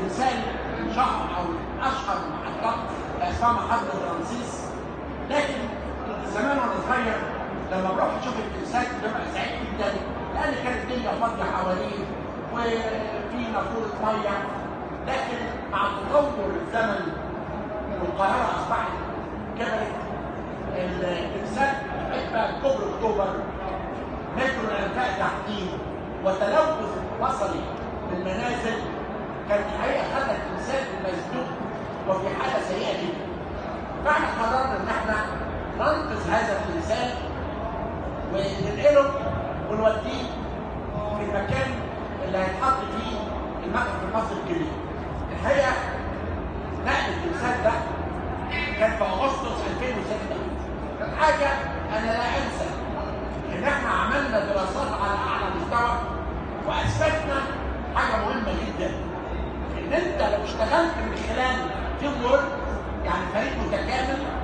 تمثال شهر او اشهر محطات اسمها محطه رمسيس لكن زمان وانا صغير لما بروح اشوف التمثال ببقى سعيد جدا لان كانت الدنيا فاضيه حواليه وفي نافوره ميه لكن مع تطور الزمن والقاهره اصبحت كبرت التمثال بقى كوبري اكتوبر مترو الانفاق تحديد وتلوث بصري بالمنازل كانت الحقيقه خلت التمثال مسدود وفي حاله سيئه جدا. فاحنا قررنا ان احنا ننقذ هذا التمثال وننقله ونوديه في المكان اللي هيتحط فيه المتحف المصري الكبير. الحقيقه نقل التمثال ده كان في اغسطس 2006 كانت حاجه انا لا انسى ان احنا عملنا دراسات على اعلى مستوى واثبتنا حاجه مهمه جدا ان انت لو اشتغلت من خلال تيم وورك يعني فريق متكامل